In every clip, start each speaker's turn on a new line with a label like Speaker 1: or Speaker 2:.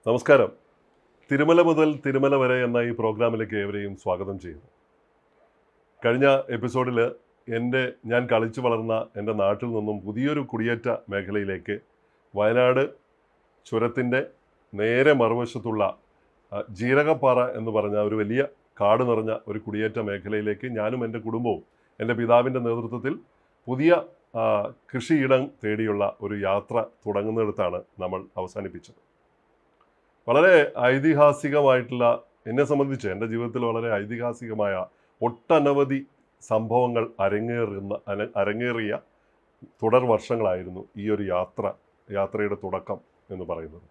Speaker 1: നമസ്കാരം തിരുമല മുതൽ തിരുമല വരെ എന്ന ഈ പ്രോഗ്രാമിലേക്ക് ഏവരെയും സ്വാഗതം ചെയ്യുന്നു കഴിഞ്ഞ എപ്പിസോഡിൽ എൻ്റെ ഞാൻ കളിച്ചു വളർന്ന എൻ്റെ നാട്ടിൽ നിന്നും പുതിയൊരു കുടിയേറ്റ മേഖലയിലേക്ക് വയനാട് ചുരത്തിൻ്റെ നേരെ മറുവശത്തുള്ള ആ, ജീരകപ്പാറ എന്ന് പറഞ്ഞ ഒരു വലിയ കാട് നിറഞ്ഞ ഒരു കുടിയേറ്റ മേഖലയിലേക്ക് ഞാനും എൻ്റെ കുടുംബവും എൻ്റെ പിതാവിൻ്റെ നേതൃത്വത്തിൽ പുതിയ ആ, കൃഷിയിടം തേടിയുള്ള ഒരു യാത്ര തുടങ്ങുന്നിടത്താണ് നമ്മൾ അവസാനിപ്പിച്ചത് വളരെ ഐതിഹാസികമായിട്ടുള്ള എന്നെ സംബന്ധിച്ച് എൻ്റെ ജീവിതത്തിൽ വളരെ ഐതിഹാസികമായ ഒട്ടനവധി സംഭവങ്ങൾ അരങ്ങേറുന്ന അന- അരങ്ങേറിയ തുടർ വർഷങ്ങളായിരുന്നു ഈ ഒരു യാത്ര യാത്രയുടെ തുടക്കം എന്ന് പറയുന്നത്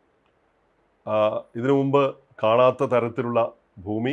Speaker 1: ആ, ഇതിനു മുമ്പ് കാണാത്ത തരത്തിലുള്ള ഭൂമി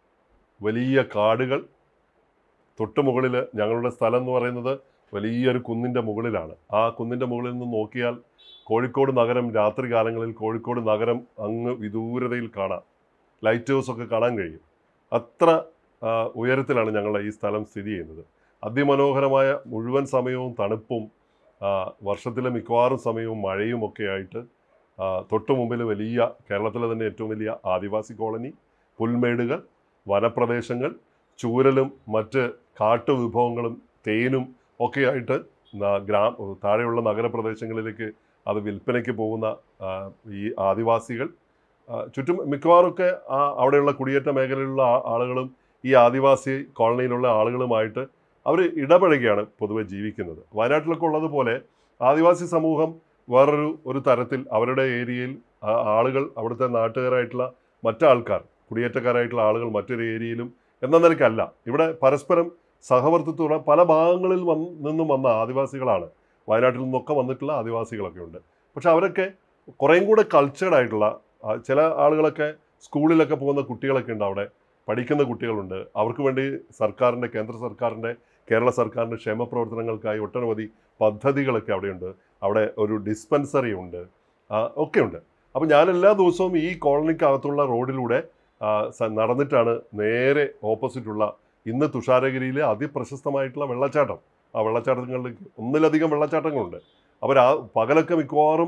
Speaker 1: വലിയ കാടുകൾ തൊട്ട് മുകളിൽ ഞങ്ങളുടെ സ്ഥലം എന്ന് പറയുന്നത് വലിയൊരു കുന്നിൻ്റെ മുകളിലാണ് ആ കുന്നിൻ്റെ മുകളിൽ നിന്ന് നോക്കിയാൽ കോഴിക്കോട് നഗരം രാത്രി കാലങ്ങളിൽ കോഴിക്കോട് നഗരം അങ്ങ് വിദൂരതയിൽ കാണാം ലൈറ്റ് ഹൗസ് ഒക്കെ കാണാൻ കഴിയും അത്ര ആ, ഉയരത്തിലാണ് ഞങ്ങളുടെ ഈ സ്ഥലം സ്ഥിതി ചെയ്യുന്നത് അതിമനോഹരമായ മുഴുവൻ സമയവും തണുപ്പും ആ, വർഷത്തിലെ മിക്കവാറും സമയവും മഴയും ഒക്കെ ആയിട്ട് ആ, തൊട്ടു മുമ്പിൽ വലിയ കേരളത്തിലെ തന്നെ ഏറ്റവും വലിയ ആദിവാസി കോളനി പുൽമേടുകൾ വനപ്രദേശങ്ങൾ ചൂരലും മറ്റ് കാട്ടുവിഭവങ്ങളും തേനും ഒക്കെയായിട്ട് ന- ഗ്രാ താഴെയുള്ള നഗരപ്രദേശങ്ങളിലേക്ക് അത് വിൽപ്പനയ്ക്ക് പോകുന്ന ആ, ഈ ആദിവാസികൾ ആ, ചുറ്റും മിക്കവാറൊക്കെ ആ അവിടെയുള്ള കുടിയേറ്റ മേഖലയിലുള്ള ആ- ആളുകളും ഈ ആദിവാസി കോളനിയിലുള്ള ആളുകളുമായിട്ട് അവർ ഇടപഴകിയാണ് പൊതുവെ ജീവിക്കുന്നത് വയനാട്ടിലൊക്കെ ഉള്ളതുപോലെ ആദിവാസി സമൂഹം വേറൊരു ഒരു തരത്തിൽ അവരുടെ ഏരിയയിൽ ആ- ആളുകൾ അവിടുത്തെ നാട്ടുകാരായിട്ടുള്ള മറ്റാൾക്കാർ കുടിയേറ്റക്കാരായിട്ടുള്ള ആളുകൾ മറ്റൊരു ഏരിയയിലും എന്ന നിലയ്ക്കല്ല ഇവിടെ പരസ്പരം സഹവർത്തിത്വമുള്ള പല ഭാഗങ്ങളിൽ വന്ന് നിന്നും വന്ന ആദിവാസികളാണ് വയനാട്ടിൽ നിന്നൊക്കെ വന്നിട്ടുള്ള ആദിവാസികളൊക്കെ ഉണ്ട് പക്ഷെ അവരൊക്കെ കുറേയും കൂടെ കൾച്ചേർഡ് ആയിട്ടുള്ള ആ, ചില ആളുകളൊക്കെ സ്കൂളിലൊക്കെ പോകുന്ന കുട്ടികളൊക്കെ ഉണ്ട് അവിടെ പഠിക്കുന്ന കുട്ടികളുണ്ട് അവർക്ക് വേണ്ടി സർക്കാരിൻ്റെ കേന്ദ്ര സർക്കാരിൻ്റെ കേരള സർക്കാരിൻ്റെ ക്ഷേമ പ്രവർത്തനങ്ങൾക്കായി ഒട്ടനവധി പദ്ധതികളൊക്കെ അവിടെയുണ്ട് അവിടെ ഒരു ഡിസ്പെൻസറി ഉണ്ട് ആ, ഒക്കെ ഉണ്ട് അപ്പോൾ ഞാൻ എല്ലാ ദിവസവും ഈ കോളനിക്കകത്തുള്ള റോഡിലൂടെ ആ, സ- നടന്നിട്ടാണ് നേരെ ഓപ്പോസിറ്റുള്ള ഇന്ന് തുഷാരഗിരിയിലെ അതിപ്രശസ്തമായിട്ടുള്ള വെള്ളച്ചാട്ടം ആ വെള്ളച്ചാട്ടങ്ങളിലേക്ക് ഒന്നിലധികം വെള്ളച്ചാട്ടങ്ങളുണ്ട് അവർ ആ പകലൊക്കെ മിക്കവാറും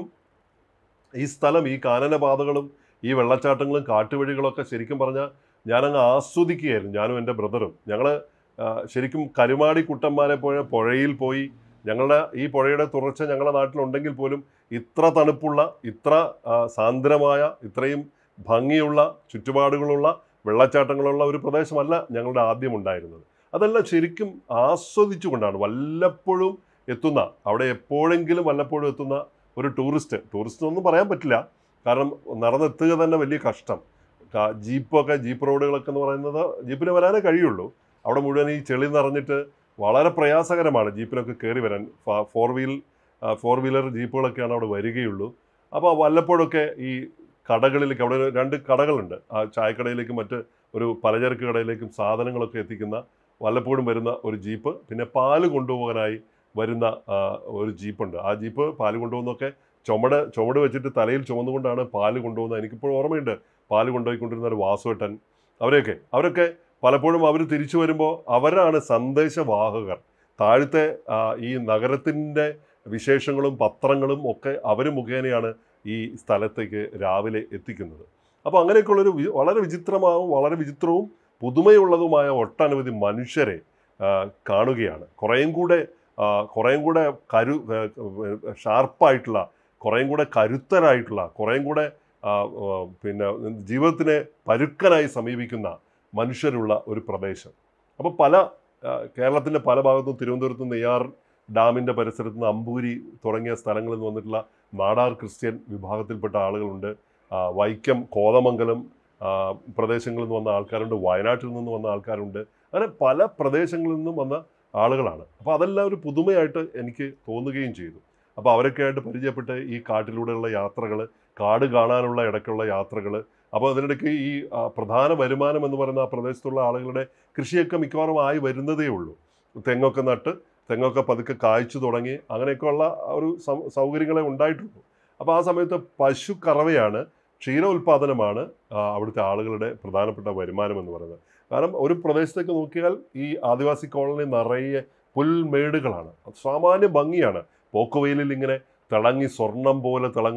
Speaker 1: ഈ സ്ഥലം ഈ കാനനപാതകളും ഈ വെള്ളച്ചാട്ടങ്ങളും കാട്ടുവഴികളൊക്കെ ശരിക്കും പറഞ്ഞാൽ ഞാനങ്ങ് ആസ്വദിക്കുകയായിരുന്നു ഞാനും എൻ്റെ ബ്രദറും ഞങ്ങൾ ശരിക്കും കരുമാടി കുട്ടന്മാരെ പോലെ പുഴയിൽ പോയി ഞങ്ങളുടെ ഈ പുഴയുടെ തുടർച്ച ഞങ്ങളുടെ നാട്ടിലുണ്ടെങ്കിൽ പോലും ഇത്ര തണുപ്പുള്ള ഇത്ര ആ, സാന്ദ്രമായ ഇത്രയും ഭംഗിയുള്ള ചുറ്റുപാടുകളുള്ള വെള്ളച്ചാട്ടങ്ങളുള്ള ഒരു പ്രദേശമല്ല ഞങ്ങളുടെ ആദ്യം ഉണ്ടായിരുന്നത് അതെല്ലാം ശരിക്കും ആസ്വദിച്ചുകൊണ്ടാണ് വല്ലപ്പോഴും എത്തുന്ന അവിടെ എപ്പോഴെങ്കിലും വല്ലപ്പോഴും എത്തുന്ന ഒരു ടൂറിസ്റ്റ് ടൂറിസ്റ്റ് ഒന്നും പറയാൻ പറ്റില്ല കാരണം നടന്നെത്തുക തന്നെ വലിയ കഷ്ടം കാ- ജീപ്പൊക്കെ ജീപ്പ് റോഡുകളൊക്കെ എന്ന് പറയുന്നത് ജീപ്പിന് വരാനേ കഴിയുള്ളൂ അവിടെ മുഴുവൻ ഈ ചെളി നിറഞ്ഞിട്ട് വളരെ പ്രയാസകരമാണ് ജീപ്പിനൊക്കെ കയറി വരാൻ ഫ- ഫോർ വീൽ ആ, ഫോർ വീലർ ജീപ്പുകളൊക്കെയാണ് അവിടെ വരികയുള്ളൂ അപ്പോൾ വല്ലപ്പോഴൊക്കെ ഈ കടകളിലേക്ക് അവിടെ ഒരു രണ്ട് കടകളുണ്ട് ആ ചായക്കടയിലേക്കും മറ്റ് ഒരു പലചരക്ക് കടയിലേക്കും സാധനങ്ങളൊക്കെ എത്തിക്കുന്ന വല്ലപ്പോഴും വരുന്ന ഒരു ജീപ്പ് പിന്നെ പാല് കൊണ്ടുപോകാനായി വരുന്ന ആ, ഒരു ജീപ്പുണ്ട് ആ ജീപ്പ് പാല് കൊണ്ടുപോകുന്നൊക്കെ ചുമട് ചുമട് വെച്ചിട്ട് തലയിൽ ചുമന്നുകൊണ്ടാണ് പാല് കൊണ്ടുപോകുന്നത് എനിക്കിപ്പോൾ ഓർമ്മയുണ്ട് പാല് കൊണ്ടുപോയിക്കൊണ്ടിരുന്ന ഒരു വാസുവേട്ടൻ അവരെയൊക്കെ അവരൊക്കെ പലപ്പോഴും അവർ തിരിച്ചു വരുമ്പോൾ അവരാണ് സന്ദേശവാഹകർ താഴത്തെ ആ, ഈ നഗരത്തിൻ്റെ വിശേഷങ്ങളും പത്രങ്ങളും ഒക്കെ അവർ മുഖേനയാണ് ഈ സ്ഥലത്തേക്ക് രാവിലെ എത്തിക്കുന്നത് അപ്പോൾ അങ്ങനെയൊക്കെയുള്ളൊരു വി- വളരെ വിചിത്രമാവും വളരെ വിചിത്രവും പുതുമയുള്ളതുമായ ഒട്ടനവധി മനുഷ്യരെ ആ, കാണുകയാണ് കുറേയും കൂടെ ആ, കുറേയും കൂടെ കരു ആ, ഷാർപ്പായിട്ടുള്ള കുറേയും കൂടെ കരുത്തരായിട്ടുള്ള കുറേയും കൂടെ ആ, ആ, പിന്നെ ജീവിതത്തിനെ പരുക്കനായി സമീപിക്കുന്ന മനുഷ്യരുള്ള ഒരു പ്രദേശം അപ്പോൾ പല ആ, കേരളത്തിൻ്റെ പല ഭാഗത്തും തിരുവനന്തപുരത്ത് നെയ്യാർ ഡാമിൻ്റെ പരിസരത്ത് നിന്ന് അമ്പൂരി തുടങ്ങിയ സ്ഥലങ്ങളിൽ നിന്ന് വന്നിട്ടുള്ള നാടാർ ക്രിസ്ത്യൻ വിഭാഗത്തിൽപ്പെട്ട ആളുകളുണ്ട് ആ, വൈക്കം കോതമംഗലം ആ, പ്രദേശങ്ങളിൽ നിന്ന് വന്ന ആൾക്കാരുണ്ട് വയനാട്ടിൽ നിന്ന് വന്ന ആൾക്കാരുണ്ട് അങ്ങനെ പല പ്രദേശങ്ങളിൽ നിന്നും വന്ന ആളുകളാണ് അപ്പോൾ അതെല്ലാം ഒരു പുതുമയായിട്ട് എനിക്ക് തോന്നുകയും ചെയ്തു അപ്പോൾ അവരൊക്കെ ആയിട്ട് പരിചയപ്പെട്ട് ഈ കാട്ടിലൂടെയുള്ള യാത്രകൾ കാട് കാണാനുള്ള ഇടയ്ക്കുള്ള യാത്രകൾ അപ്പോൾ അതിനിടയ്ക്ക് ഈ ആ, പ്രധാന വരുമാനം എന്ന് പറയുന്ന ആ പ്രദേശത്തുള്ള ആളുകളുടെ കൃഷിയൊക്കെ മിക്കവാറും ആയി വരുന്നതേ ഉള്ളൂ തെങ്ങൊക്കെ നട്ട് തെങ്ങൊക്കെ പതുക്കെ കായ്ച്ചു തുടങ്ങി അങ്ങനെയൊക്കെയുള്ള ഒരു സൗ- സൗകര്യങ്ങളെ ഉണ്ടായിട്ടുള്ളൂ അപ്പോൾ ആ സമയത്ത് പശു കറവയാണ് ക്ഷീര ഉൽപ്പാദനമാണ് ആ, അവിടുത്തെ ആളുകളുടെ പ്രധാനപ്പെട്ട വരുമാനം എന്ന് പറയുന്നത് കാരണം ഒരു പ്രദേശത്തേക്ക് നോക്കിയാൽ ഈ ആദിവാസി കോളനി നിറയെ പുൽമേടുകളാണ് അത് സാമാന്യ ഭംഗിയാണ് പോക്കുവെയിലിൽ ഇങ്ങനെ തിളങ്ങി സ്വർണം പോലെ തിളങ്ങുന്ന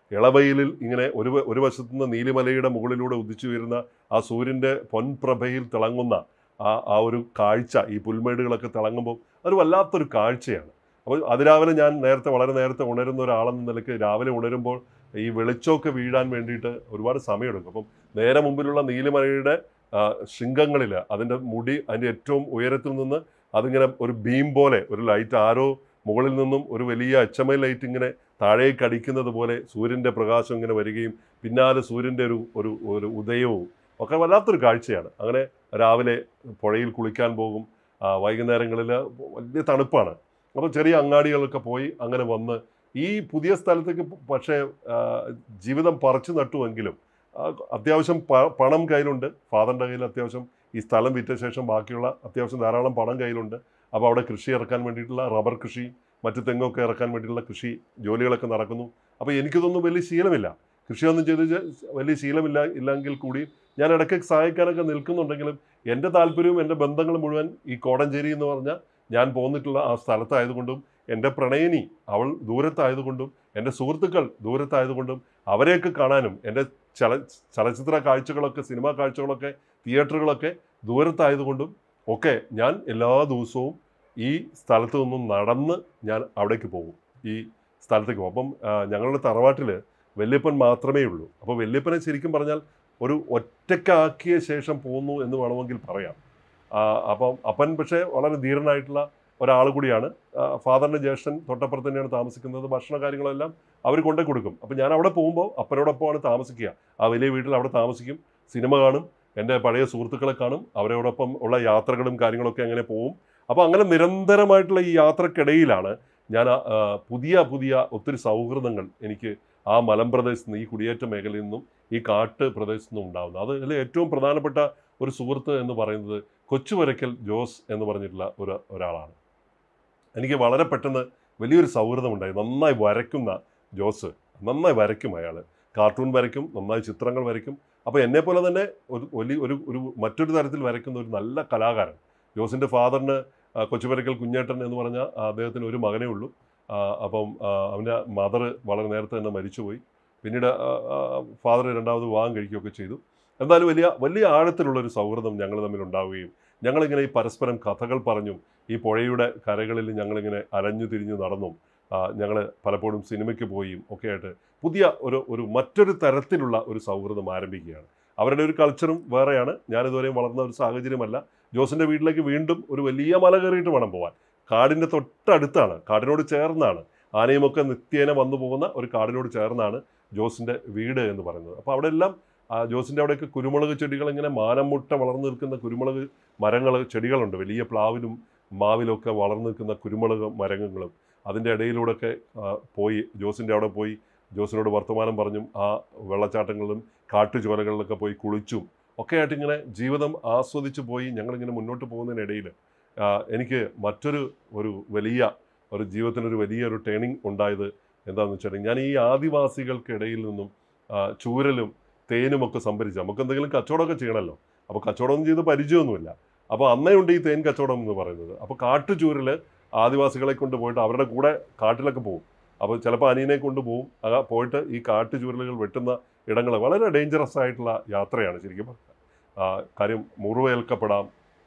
Speaker 1: ഇളവയിലിൽ ഇങ്ങനെ ഒരു വ- ഒരു വശത്തു നിന്ന് നീലിമലയുടെ മുകളിലൂടെ ഉദിച്ചു വരുന്ന ആ സൂര്യൻ്റെ പൊൻപ്രഭയിൽ തിളങ്ങുന്ന ആ ആ ഒരു കാഴ്ച ഈ പുൽമേടുകളൊക്കെ തിളങ്ങുമ്പോൾ അതൊരു വല്ലാത്തൊരു കാഴ്ചയാണ് അപ്പോൾ അതിരാവിലെ ഞാൻ നേരത്തെ വളരെ നേരത്തെ ഉണരുന്ന ഒരാളെന്ന നിലയ്ക്ക് രാവിലെ ഉണരുമ്പോൾ ഈ വെളിച്ചമൊക്കെ വീഴാൻ വേണ്ടിയിട്ട് ഒരുപാട് സമയമെടുക്കും അപ്പം നേരെ മുമ്പിലുള്ള നീലിമലയുടെ ശൃംഗങ്ങളിൽ അതിൻ്റെ മുടി അതിൻ്റെ ഏറ്റവും ഉയരത്തിൽ നിന്ന് അതിങ്ങനെ ഒരു ബീം പോലെ ഒരു ലൈറ്റ് ആരോ മുകളിൽ നിന്നും ഒരു വലിയ എച്ച് എം ഐ ലൈറ്റ് ഇങ്ങനെ താഴേക്ക് അടിക്കുന്നത് പോലെ സൂര്യൻ്റെ പ്രകാശം ഇങ്ങനെ വരികയും പിന്നാലെ സൂര്യൻ്റെ ഒരു ഒരു ഒരു ഉദയവും ഒക്കെ വല്ലാത്തൊരു കാഴ്ചയാണ് അങ്ങനെ രാവിലെ പുഴയിൽ കുളിക്കാൻ പോകും ആ, വൈകുന്നേരങ്ങളിൽ വലിയ തണുപ്പാണ് അപ്പോൾ ചെറിയ അങ്ങാടികളൊക്കെ പോയി അങ്ങനെ വന്ന് ഈ പുതിയ സ്ഥലത്തേക്ക് പക്ഷേ ആ, ജീവിതം പറിച്ചു നട്ടുവെങ്കിലും ആ, അത്യാവശ്യം പ- പണം കയ്യിലുണ്ട് ഫാദറിൻ്റെ കയ്യിൽ അത്യാവശ്യം ഈ സ്ഥലം വിറ്റ ശേഷം ബാക്കിയുള്ള അത്യാവശ്യം ധാരാളം പണം കയ്യിലുണ്ട് അപ്പോൾ അവിടെ കൃഷി ഇറക്കാൻ വേണ്ടിയിട്ടുള്ള റബ്ബർ കൃഷി മറ്റു തെങ്ങൊക്കെ ഇറക്കാൻ വേണ്ടിയിട്ടുള്ള കൃഷി ജോലികളൊക്കെ നടക്കുന്നു അപ്പോൾ എനിക്കിതൊന്നും വലിയ ശീലമില്ല കൃഷിയൊന്നും ചെയ്ത് ചെ- വലിയ ശീലമില്ല ഇല്ലെങ്കിൽ കൂടി ഞാൻ ഇടയ്ക്ക് സഹായിക്കാനൊക്കെ നിൽക്കുന്നുണ്ടെങ്കിലും എൻ്റെ താല്പര്യവും എൻ്റെ ബന്ധങ്ങളും മുഴുവൻ ഈ കോടഞ്ചേരി എന്ന് പറഞ്ഞ ഞാൻ പോന്നിട്ടുള്ള ആ സ്ഥലത്തായതുകൊണ്ടും എൻ്റെ പ്രണയിനി അവൾ ദൂരത്തായതുകൊണ്ടും എൻ്റെ സുഹൃത്തുക്കൾ ദൂരത്തായതുകൊണ്ടും അവരെയൊക്കെ കാണാനും എൻ്റെ ചല ചലച്ചിത്ര കാഴ്ചകളൊക്കെ സിനിമാ കാഴ്ചകളൊക്കെ തിയേറ്ററുകളൊക്കെ ദൂരത്തായതുകൊണ്ടും ഒക്കെ ഞാൻ എല്ലാ ദിവസവും ഈ സ്ഥലത്ത് നിന്നും നടന്ന് ഞാൻ അവിടേക്ക് പോകും ഈ സ്ഥലത്തേക്ക് പോകും അപ്പം ആ, ഞങ്ങളുടെ തറവാട്ടിൽ വല്യപ്പൻ മാത്രമേ ഉള്ളൂ അപ്പോൾ വല്യപ്പനെ ശരിക്കും പറഞ്ഞാൽ ഒരു ഒറ്റക്കാക്കിയ ശേഷം പോന്നു എന്ന് വേണമെങ്കിൽ പറയാം ആ, അപ്പം അപ്പൻ പക്ഷേ വളരെ ധീരനായിട്ടുള്ള ഒരാൾ കൂടിയാണ് ആ, ഫാദറിൻ്റെ ജ്യേഷ്ഠൻ തൊട്ടപ്പുറത്ത് തന്നെയാണ് താമസിക്കുന്നത് ഭക്ഷണ കാര്യങ്ങളെല്ലാം അവർ കൊണ്ടേ കൊടുക്കും അപ്പം ഞാൻ അവിടെ പോകുമ്പോൾ അപ്പനോടൊപ്പമാണ് താമസിക്കുക ആ വലിയ വീട്ടിൽ അവിടെ താമസിക്കും സിനിമ കാണും എൻ്റെ പഴയ സുഹൃത്തുക്കളെ കാണും അവരോടൊപ്പം ഉള്ള യാത്രകളും കാര്യങ്ങളൊക്കെ അങ്ങനെ പോവും അപ്പോൾ അങ്ങനെ നിരന്തരമായിട്ടുള്ള ഈ യാത്രക്കിടയിലാണ് ഞാൻ ആ, ആ, പുതിയ പുതിയ ഒത്തിരി സൗഹൃദങ്ങൾ എനിക്ക് ആ മലമ്പ്രദേശത്ത് നിന്ന് ഈ കുടിയേറ്റ മേഖലയിൽ നിന്നും ഈ കാട്ട് പ്രദേശത്തു നിന്നും ഉണ്ടാകുന്നത് അത് അതിൽ ഏറ്റവും പ്രധാനപ്പെട്ട ഒരു സുഹൃത്ത് എന്ന് പറയുന്നത് കൊച്ചുവരക്കൽ ജോസ് എന്ന് പറഞ്ഞിട്ടുള്ള ഒരു ഒരാളാണ് എനിക്ക് വളരെ പെട്ടെന്ന് വലിയൊരു സൗഹൃദമുണ്ടായി നന്നായി വരയ്ക്കുന്ന ജോസ് നന്നായി വരയ്ക്കും അയാൾ കാർട്ടൂൺ വരയ്ക്കും നന്നായി ചിത്രങ്ങൾ വരയ്ക്കും അപ്പോൾ എന്നെപ്പോലെ തന്നെ ഒരു വലിയ ഒരു ഒരു മറ്റൊരു തരത്തിൽ വരയ്ക്കുന്ന ഒരു നല്ല കലാകാരൻ ജോസിൻ്റെ ഫാദറിന് ആ, കൊച്ചുപരക്കൽ കുഞ്ഞേട്ടൻ എന്ന് പറഞ്ഞ ആ, അദ്ദേഹത്തിന് ഒരു മകനേ ഉള്ളൂ ആ, അപ്പം ആ, അവൻ്റെ മദർ വളരെ നേരത്തെ തന്നെ മരിച്ചുപോയി പിന്നീട് ഫാദർ രണ്ടാമത് വിവാഹം കഴിക്കുകയൊക്കെ ചെയ്തു എന്തായാലും വലിയ വലിയ ആഴത്തിലുള്ള ഒരു സൗഹൃദം ഞങ്ങൾ തമ്മിൽ ഉണ്ടാവുകയും ഞങ്ങളിങ്ങനെ ഈ പരസ്പരം കഥകൾ പറഞ്ഞും ഈ പുഴയുടെ കരകളിൽ ഞങ്ങളിങ്ങനെ അലഞ്ഞു തിരിഞ്ഞു നടന്നും ഞങ്ങൾ പലപ്പോഴും സിനിമയ്ക്ക് പോയും ഒക്കെ ആയിട്ട് പുതിയ ഒരു ഒരു മറ്റൊരു തരത്തിലുള്ള ഒരു സൗഹൃദം ആരംഭിക്കുകയാണ് അവരുടെ ഒരു കൾച്ചറും വേറെയാണ് ഞാനിതുവരെയും വളർന്ന ഒരു സാഹചര്യമല്ല ജോസിൻ്റെ വീട്ടിലേക്ക് വീണ്ടും ഒരു വലിയ മല കയറിയിട്ട് വേണം പോകാൻ കാടിൻ്റെ തൊട്ടടുത്താണ് കാടിനോട് ചേർന്നാണ് ആനയുമൊക്കെ നിത്യേന വന്നു പോകുന്ന ഒരു കാടിനോട് ചേർന്നാണ് ജോസിൻ്റെ വീട് എന്ന് പറയുന്നത് അപ്പോൾ അവിടെ എല്ലാം ആ ജോസിൻ്റെ അവിടെയൊക്കെ കുരുമുളക് ചെടികൾ ഇങ്ങനെ മാനം മുട്ട വളർന്നു നിൽക്കുന്ന കുരുമുളക് മരങ്ങൾ ചെടികളുണ്ട് വലിയ പ്ലാവിലും മാവിലൊക്കെ വളർന്നു നിൽക്കുന്ന കുരുമുളക് മരങ്ങളും അതിൻ്റെ ഇടയിലൂടെയൊക്കെ ആ, പോയി ജോസിൻ്റെ അവിടെ പോയി ജോസിനോട് വർത്തമാനം പറഞ്ഞും ആ വെള്ളച്ചാട്ടങ്ങളിലും കാട്ടുചോലകളിലൊക്കെ പോയി കുളിച്ചും ഒക്കെ ആയിട്ട് ഇങ്ങനെ ജീവിതം ആസ്വദിച്ച് പോയി ഞങ്ങളിങ്ങനെ മുന്നോട്ട് പോകുന്നതിനിടയിൽ ആ, എനിക്ക് മറ്റൊരു ഒരു വലിയ ഒരു ജീവിതത്തിനൊരു വലിയൊരു ടേണിംഗ് ഉണ്ടായത് എന്താണെന്ന് വെച്ചിട്ടുണ്ടെങ്കിൽ ഞാൻ ഈ ആദിവാസികൾക്കിടയിൽ നിന്നും ആ, ചൂരലും തേനുമൊക്കെ സംഭരിച്ച് നമുക്ക് എന്തെങ്കിലും കച്ചവടമൊക്കെ ചെയ്യണമല്ലോ അപ്പോൾ കച്ചവടമൊന്നും ചെയ്ത് പരിചയമൊന്നുമില്ല അപ്പോൾ അന്നേ ഉണ്ട് ഈ തേൻ കച്ചവടം എന്ന് പറയുന്നത് അപ്പോൾ കാട്ടുചൂരൽ ആദിവാസികളെ കൊണ്ട് പോയിട്ട് അവരുടെ കൂടെ കാട്ടിലൊക്കെ പോകും അപ്പോൾ ചിലപ്പോൾ അനിയനെ കൊണ്ട് പോകും അത് പോയിട്ട് ഈ കാട്ടുചൂരലുകൾ വെട്ടുന്ന ഇടങ്ങൾ വളരെ ഡേഞ്ചറസ് ആയിട്ടുള്ള യാത്രയാണ് ശരിക്കും പറഞ്ഞാൽ. ആ, കാര്യം മുറിവേൽക്കപ്പെടാം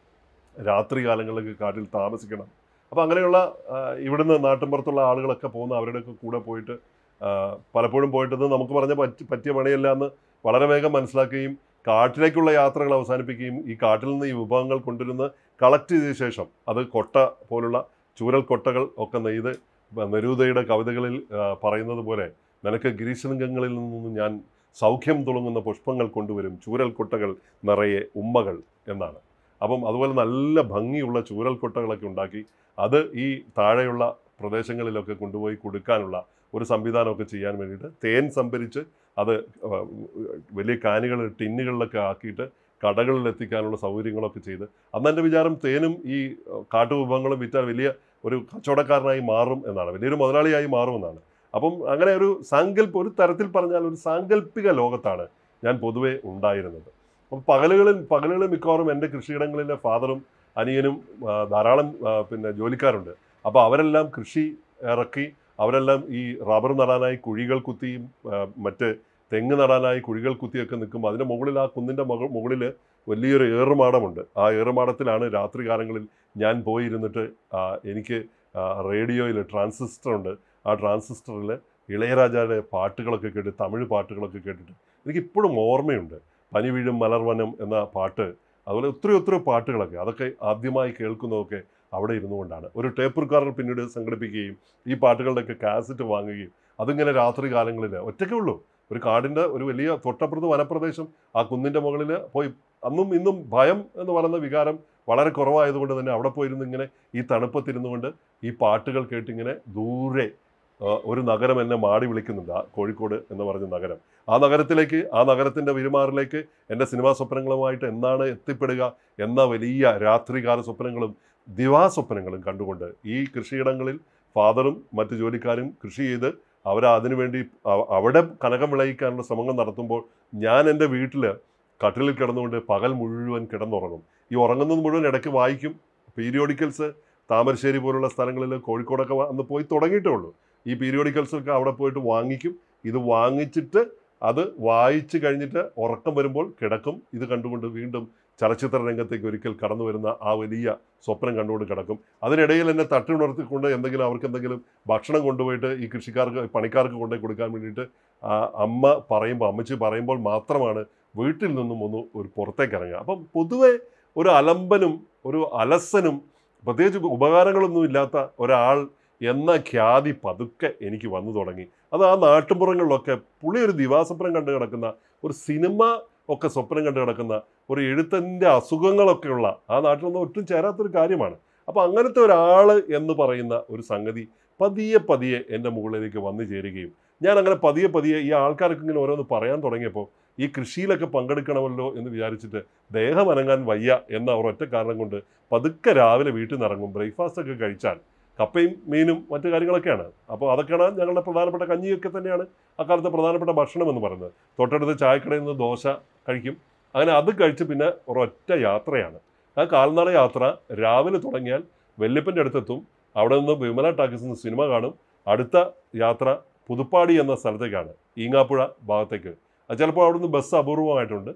Speaker 1: രാത്രി കാലങ്ങളിൽ കാട്ടിൽ താമസിക്കണം അപ്പോൾ അങ്ങനെയുള്ള ആ, ഇവിടുന്ന് നാട്ടിൻപുറത്തുള്ള ആളുകളൊക്കെ പോകുന്ന അവരുടെയൊക്കെ കൂടെ പോയിട്ട് ആ, പലപ്പോഴും പോയിട്ടത് നമുക്ക് പറഞ്ഞ പറ്റി പറ്റിയ പണിയല്ല എന്ന് വളരെ വേഗം മനസ്സിലാക്കുകയും കാട്ടിലേക്കുള്ള യാത്രകൾ അവസാനിപ്പിക്കുകയും ഈ കാട്ടിൽ നിന്ന് ഈ വിഭവങ്ങൾ കൊണ്ടുവരുന്ന കളക്ട് ചെയ്ത ശേഷം അത് കൊട്ട പോലുള്ള ചൂരൽ കൊട്ടകൾ ഒക്കെ നെയ്ത് നെരൂദയുടെ കവിതകളിൽ ആ, പറയുന്നത് പോലെ നിനക്ക് ഗിരീശലിംഗങ്ങളിൽ നിന്നും ഞാൻ സൗഖ്യം തുളുങ്ങുന്ന പുഷ്പങ്ങൾ കൊണ്ടുവരും ചൂരൽ കൊട്ടകൾ നിറയെ ഉമ്മകൾ എന്നാണ് അപ്പം അതുപോലെ നല്ല ഭംഗിയുള്ള ചൂരൽ കൊട്ടകളൊക്കെ ഉണ്ടാക്കി അത് ഈ താഴെയുള്ള പ്രദേശങ്ങളിലൊക്കെ കൊണ്ടുപോയി കൊടുക്കാനുള്ള ഒരു സംവിധാനമൊക്കെ ചെയ്യാൻ വേണ്ടിയിട്ട് തേൻ സംഭരിച്ച് അത് ആ, വലിയ കാനുകൾ ടിന്നുകളിലൊക്കെ ആക്കിയിട്ട് കടകളിൽ എത്തിക്കാനുള്ള സൗകര്യങ്ങളൊക്കെ ചെയ്ത് അന്ന് എൻ്റെ വിചാരം തേനും ഈ ആ, കാട്ടുവിഭവങ്ങളും വിറ്റാൽ വലിയ ഒരു കച്ചവടക്കാരനായി മാറും എന്നാണ് വലിയൊരു മുതലാളിയായി മാറുമെന്നാണ് അപ്പം അങ്ങനെ ഒരു സാങ്കല്പ ഒരു തരത്തിൽ പറഞ്ഞാൽ ഒരു സാങ്കല്പിക ലോകത്താണ് ഞാൻ പൊതുവെ ഉണ്ടായിരുന്നത് അപ്പം പകലുകളിൽ പകലുകളിൽ മിക്കവാറും എൻ്റെ കൃഷിയിടങ്ങളിലെ ഫാദറും അനിയനും ആ, ധാരാളം ആ, പിന്നെ ജോലിക്കാരുണ്ട് അപ്പോൾ അവരെല്ലാം കൃഷി ഇറക്കി അവരെല്ലാം ഈ റബ്ബർ നടാനായി കുഴികൾ കുത്തിയും ആ, മറ്റ് തെങ്ങ് നടാനായി കുഴികൾ കുത്തിയൊക്കെ നിൽക്കുമ്പോൾ അതിൻ്റെ മുകളിൽ ആ കുന്നിൻ്റെ മുകൾ മുകളിൽ വലിയൊരു ഏറുമാടമുണ്ട് ആ ഏറുമാടത്തിലാണ് രാത്രി കാലങ്ങളിൽ ഞാൻ പോയിരുന്നിട്ട് ആ, എനിക്ക് റേഡിയോയിൽ ട്രാൻസിസ്റ്റർ ഉണ്ട് ആ ട്രാൻസിസ്റ്ററിൽ ഇളയരാജയുടെ പാട്ടുകളൊക്കെ കേട്ട് തമിഴ് പാട്ടുകളൊക്കെ കേട്ടിട്ട് എനിക്കിപ്പോഴും ഓർമ്മയുണ്ട് പനി വീഴും മലർവനം എന്ന പാട്ട് അതുപോലെ ഒത്തിരി ഒത്തിരി പാട്ടുകളൊക്കെ അതൊക്കെ ആദ്യമായി കേൾക്കുന്നതൊക്കെ അവിടെ ഇരുന്നു കൊണ്ടാണ് ഒരു ടേപ്പ് റെക്കോർഡർ പിന്നീട് സംഘടിപ്പിക്കുകയും ഈ പാട്ടുകളുടെയൊക്കെ കാസറ്റ് വാങ്ങുകയും അതിങ്ങനെ രാത്രി കാലങ്ങളിൽ ഒറ്റയ്ക്കേ ഉള്ളൂ ഒരു കാടിൻ്റെ ഒരു വലിയ തൊട്ടപ്പുറത്ത് വനപ്രദേശം ആ കുന്നിൻ്റെ മുകളിൽ പോയി അന്നും ഇന്നും ഭയം എന്ന് പറയുന്ന വികാരം വളരെ കുറവായതുകൊണ്ട് തന്നെ അവിടെ പോയിരുന്ന് ഇങ്ങനെ ഈ തണുപ്പത്തിരുന്നു കൊണ്ട് ഈ പാട്ടുകൾ കേട്ടിങ്ങനെ ദൂരെ ആ, ഒരു നഗരം എന്നെ മാടി വിളിക്കുന്നുണ്ട് ആ കോഴിക്കോട് എന്ന് പറഞ്ഞ നഗരം ആ നഗരത്തിലേക്ക് ആ നഗരത്തിൻ്റെ വിരുമാറിലേക്ക് എൻ്റെ സിനിമാ സ്വപ്നങ്ങളുമായിട്ട് എന്നാണ് എത്തിപ്പെടുക എന്ന വലിയ രാത്രികാല സ്വപ്നങ്ങളും ദിവാസ്വപ്നങ്ങളും കണ്ടുകൊണ്ട് ഈ കൃഷിയിടങ്ങളിൽ ഫാദറും മറ്റു ജോലിക്കാരും കൃഷി ചെയ്ത് അവർ അതിനുവേണ്ടി അവ- അവിടെ കനകം വിളയിക്കാനുള്ള ശ്രമങ്ങൾ നടത്തുമ്പോൾ ഞാൻ എൻ്റെ വീട്ടിൽ കട്ടിലിൽ കിടന്നുകൊണ്ട് പകൽ മുഴുവൻ കിടന്നുറങ്ങും ഈ ഉറങ്ങുന്നത് മുഴുവൻ ഇടയ്ക്ക് വായിക്കും പീരിയോഡിക്കൽസ് താമരശ്ശേരി പോലുള്ള സ്ഥലങ്ങളിൽ കോഴിക്കോടൊക്കെ വ- അന്ന് പോയി തുടങ്ങിയിട്ടേ ഉള്ളൂ ഈ പീരിയോഡിക്കൽസൊക്കെ അവിടെ പോയിട്ട് വാങ്ങിക്കും ഇത് വാങ്ങിച്ചിട്ട് അത് വായിച്ച് കഴിഞ്ഞിട്ട് ഉറക്കം വരുമ്പോൾ കിടക്കും ഇത് കണ്ടുകൊണ്ട് വീണ്ടും ചലച്ചിത്ര രംഗത്തേക്ക് ഒരിക്കൽ കടന്നു വരുന്ന ആ വലിയ സ്വപ്നം കണ്ടുകൊണ്ട് കിടക്കും അതിനിടയിൽ എന്നെ തട്ടിണർത്തിക്കൊണ്ട് എന്തെങ്കിലും അവർക്ക് എന്തെങ്കിലും ഭക്ഷണം കൊണ്ടുപോയിട്ട് ഈ കൃഷിക്കാർക്ക് പണിക്കാർക്ക് കൊണ്ടുപോയി കൊടുക്കാൻ വേണ്ടിയിട്ട് ആ അമ്മ പറയുമ്പോൾ അമ്മച്ചി പറയുമ്പോൾ മാത്രമാണ് വീട്ടിൽ നിന്നും ഒന്ന് ഒരു പുറത്തേക്ക് ഇറങ്ങുക അപ്പം പൊതുവെ ഒരു അലമ്പനും ഒരു അലസനും പ്രത്യേകിച്ച് ഉപകാരങ്ങളൊന്നും ഇല്ലാത്ത ഒരാൾ എന്ന ഖ്യാതി പതുക്കെ എനിക്ക് വന്നു തുടങ്ങി അത് ആ നാട്ടുപുറങ്ങളിലൊക്കെ പുള്ളി ഒരു ദിവാസ്വപ്നം കണ്ടു കിടക്കുന്ന ഒരു സിനിമ ഒക്കെ സ്വപ്നം കണ്ടു കിടക്കുന്ന ഒരു എഴുത്തിൻ്റെ അസുഖങ്ങളൊക്കെയുള്ള ആ നാട്ടിലൊന്നും ഒട്ടും ചേരാത്തൊരു കാര്യമാണ് അപ്പോൾ അങ്ങനത്തെ ഒരാൾ എന്ന് പറയുന്ന ഒരു സംഗതി പതിയെ പതിയെ എൻ്റെ മുകളിലേക്ക് വന്നു ചേരുകയും ഞാൻ അങ്ങനെ പതിയെ പതിയെ ഈ ആൾക്കാർക്ക് ഇങ്ങനെ ഓരോന്ന് പറയാൻ തുടങ്ങിയപ്പോൾ ഈ കൃഷിയിലൊക്കെ പങ്കെടുക്കണമല്ലോ എന്ന് വിചാരിച്ചിട്ട് ദേഹം അനങ്ങാൻ വയ്യ എന്ന ഒരൊറ്റ കാരണം കൊണ്ട് പതുക്കെ രാവിലെ വീട്ടിൽ നിന്ന് ഇറങ്ങും ബ്രേക്ക്ഫാസ്റ്റ് ഒക്കെ കഴിച്ചാൽ കപ്പയും മീനും മറ്റു കാര്യങ്ങളൊക്കെയാണ് അപ്പോൾ അതൊക്കെയാണ് ഞങ്ങളുടെ പ്രധാനപ്പെട്ട കഞ്ഞിയൊക്കെ തന്നെയാണ് അക്കാലത്തെ പ്രധാനപ്പെട്ട ഭക്ഷണം എന്ന് പറയുന്നത് തൊട്ടടുത്ത് ചായക്കടയിൽ നിന്ന് ദോശ കഴിക്കും അങ്ങനെ അത് കഴിച്ച് പിന്നെ ഒരൊറ്റ യാത്രയാണ് ആ കാൽനട യാത്ര രാവിലെ തുടങ്ങിയാൽ വെല്ലിപ്പൻ്റെ അടുത്തെത്തും അവിടെ നിന്ന് വിമല ടാക്കീസിൽ നിന്ന് സിനിമ കാണും അടുത്ത യാത്ര പുതുപ്പാടി എന്ന സ്ഥലത്തേക്കാണ് ഈങ്ങാപ്പുഴ ഭാഗത്തേക്ക് അത് ചിലപ്പോൾ അവിടുന്ന് ബസ് അപൂർവമായിട്ടുണ്ട്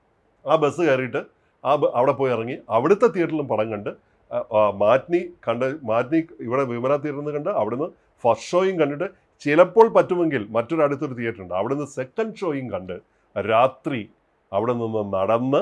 Speaker 1: ആ ബസ് കയറിയിട്ട് ആ ബ- അവിടെ പോയി ഇറങ്ങി അവിടുത്തെ തിയേറ്ററിലും പടം കണ്ട് ആ, ആ, മാറ്റ്നി കണ്ട് മാറ്റ്നി ഇവിടെ വിമല തിയേറ്ററിൽ നിന്ന് കണ്ട് അവിടുന്ന് ഫസ്റ്റ് ഷോയും കണ്ടിട്ട് ചിലപ്പോൾ പറ്റുമെങ്കിൽ മറ്റൊരു അടുത്തൊരു തിയേറ്റർ ഉണ്ട് അവിടുന്ന് സെക്കൻഡ് ഷോയും കണ്ട് രാത്രി അവിടെ നിന്ന് നടന്ന്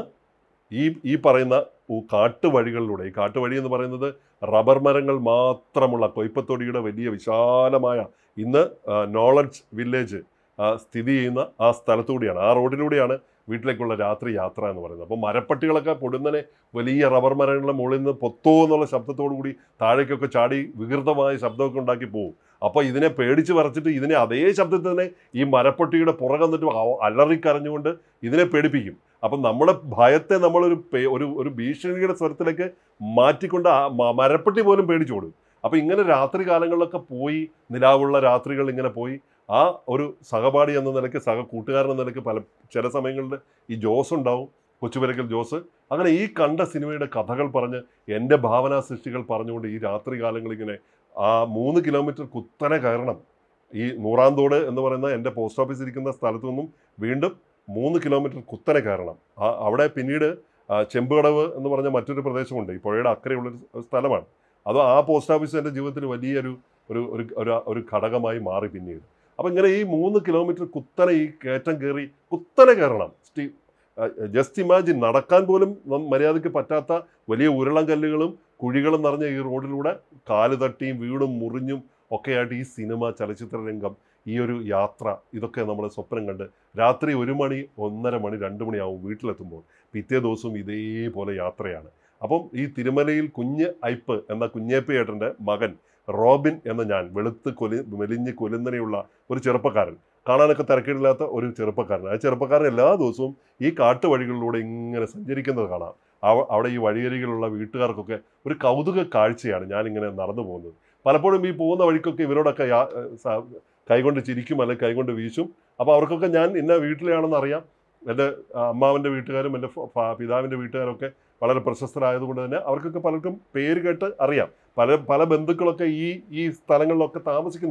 Speaker 1: ഈ ഈ പറയുന്ന ഉ- കാട്ടുവഴികളിലൂടെ ഈ കാട്ടുവഴി എന്ന് പറയുന്നത് റബ്ബർ മരങ്ങൾ മാത്രമുള്ള കൊയ്പ്പത്തൊടിയുടെ വലിയ വിശാലമായ ഇന്ന് നോളജ് വില്ലേജ് സ്ഥിതി ചെയ്യുന്ന ആ സ്ഥലത്തൂടെയാണ് ആ റോഡിലൂടെയാണ് വീട്ടിലേക്കുള്ള രാത്രി യാത്ര എന്ന് പറയുന്നത് അപ്പോൾ മരപ്പട്ടികളൊക്കെ പൊടുന്നനെ വലിയ റബ്ബർ മരങ്ങളുടെ മുകളിൽ നിന്ന് പൊത്തോ എന്നുള്ള ശബ്ദത്തോടു കൂടി താഴേക്കൊക്കെ ചാടി വികൃതമായ ശബ്ദമൊക്കെ ഉണ്ടാക്കി പോകും അപ്പോൾ ഇതിനെ പേടിച്ച് വരച്ചിട്ട് ഇതിനെ അതേ ശബ്ദത്തിൽ തന്നെ ഈ മരപ്പട്ടിയുടെ പുറകെ നിന്നിട്ട് അവ- അലറിക്കരഞ്ഞുകൊണ്ട് ഇതിനെ പേടിപ്പിക്കും അപ്പം നമ്മുടെ ഭയത്തെ നമ്മളൊരു പേ- ഒരു ഒരു ഭീഷണിയുടെ സ്വരത്തിലേക്ക് മാറ്റിക്കൊണ്ട് ആ മ- മരപ്പട്ടി പോലും പേടിച്ചോടും അപ്പം ഇങ്ങനെ രാത്രി കാലങ്ങളിലൊക്കെ പോയി നിലാവുള്ള രാത്രികൾ ഇങ്ങനെ പോയി ആ ഒരു സഹപാഠി എന്ന നിലയ്ക്ക് സഹ കൂട്ടുകാരൻ എന്ന നിലയ്ക്ക് പല ചില സമയങ്ങളിൽ ഈ ജോസ് ഉണ്ടാവും കൊച്ചുപുരക്കൽ ജോസ് അങ്ങനെ ഈ കണ്ട സിനിമയുടെ കഥകൾ പറഞ്ഞ് എൻ്റെ ഭാവനാ സൃഷ്ടികൾ പറഞ്ഞുകൊണ്ട് ഈ രാത്രി കാലങ്ങളിൽ ഇങ്ങനെ ആ മൂന്ന് കിലോമീറ്റർ കുത്തനെ കയറണം ഈ നൂറാന്തോട് എന്ന് പറയുന്ന എൻ്റെ പോസ്റ്റ് ഓഫീസ് ഇരിക്കുന്ന സ്ഥലത്തു നിന്നും വീണ്ടും മൂന്ന് കിലോമീറ്റർ കുത്തനെ കയറണം ആ അവിടെ പിന്നീട് ആ, ചെമ്പുകടവ് എന്ന് പറഞ്ഞ മറ്റൊരു പ്രദേശമുണ്ട് ഈ പുഴയുടെ അക്കരെയുള്ളൊരു സ്ഥലമാണ് അത് ആ പോസ്റ്റ് ഓഫീസ് എൻ്റെ ജീവിതത്തിൽ വലിയൊരു ഒരു ഒരു ഒരു- ഒരു ഘടകമായി മാറി പിന്നീട് അപ്പം ഇങ്ങനെ ഈ മൂന്ന് കിലോമീറ്റർ കുത്തനെ ഈ കയറ്റം കയറി കുത്തനെ കയറണം സ്റ്റീ ജസ്റ്റ് ഇമാജിൻ നടക്കാൻ പോലും നം- മര്യാദയ്ക്ക് പറ്റാത്ത വലിയ ഉരുളം കല്ലുകളും കുഴികളും നിറഞ്ഞ ഈ റോഡിലൂടെ കാല് തട്ടിയും വീടും മുറിഞ്ഞും ഒക്കെയായിട്ട് ഈ സിനിമ ചലച്ചിത്ര രംഗം ഈ ഒരു യാത്ര ഇതൊക്കെ നമ്മൾ സ്വപ്നം കണ്ട് രാത്രി ഒരു മണി ഒന്നര മണി രണ്ട് മണിയാവും വീട്ടിലെത്തുമ്പോൾ പിറ്റേ ദിവസവും ഇതേപോലെ യാത്രയാണ് അപ്പം ഈ തിരുമലയിൽ കുഞ്ഞ് ഐപ്പ് എന്ന കുഞ്ഞേപ്പയേട്ടൻ്റെ മകൻ റോബിൻ എന്ന ഞാൻ വെളുത്ത് കൊലി മെലിഞ്ഞ് കൊലുന്നനെയുള്ള ഒരു ചെറുപ്പക്കാരൻ കാണാനൊക്കെ തിരക്കിടില്ലാത്ത ഒരു ചെറുപ്പക്കാരൻ ആ ചെറുപ്പക്കാരൻ എല്ലാ ദിവസവും ഈ കാട്ടുവഴികളിലൂടെ ഇങ്ങനെ സഞ്ചരിക്കുന്നത് കാണാം അവ- അവിടെ ഈ വഴിയരികിലുള്ള വീട്ടുകാർക്കൊക്കെ ഒരു കൗതുക കാഴ്ചയാണ് ഞാനിങ്ങനെ നടന്നു പോകുന്നത് പലപ്പോഴും ഈ പോകുന്ന വഴിക്കൊക്കെ ഇവരോടൊക്കെ യാ- ഏ, സ- കൈകൊണ്ട് ചിരിക്കും അല്ലെങ്കിൽ കൈകൊണ്ട് വീശും അപ്പോൾ അവർക്കൊക്കെ ഞാൻ ഇന്ന വീട്ടിലാണെന്ന് അറിയാം എൻ്റെ അമ്മാവൻ്റെ വീട്ടുകാരും എൻ്റെ ഫ- ഫ- പിതാവിൻ്റെ വീട്ടുകാരൊക്കെ വളരെ പ്രശസ്തരായതുകൊണ്ട് തന്നെ അവർക്കൊക്കെ പലർക്കും പേര് കേട്ട് അറിയാം പല പല ബന്ധുക്കളൊക്കെ ഈ ഈ സ്ഥലങ്ങളിലൊക്കെ താമസിക്കുന്നുണ്ട്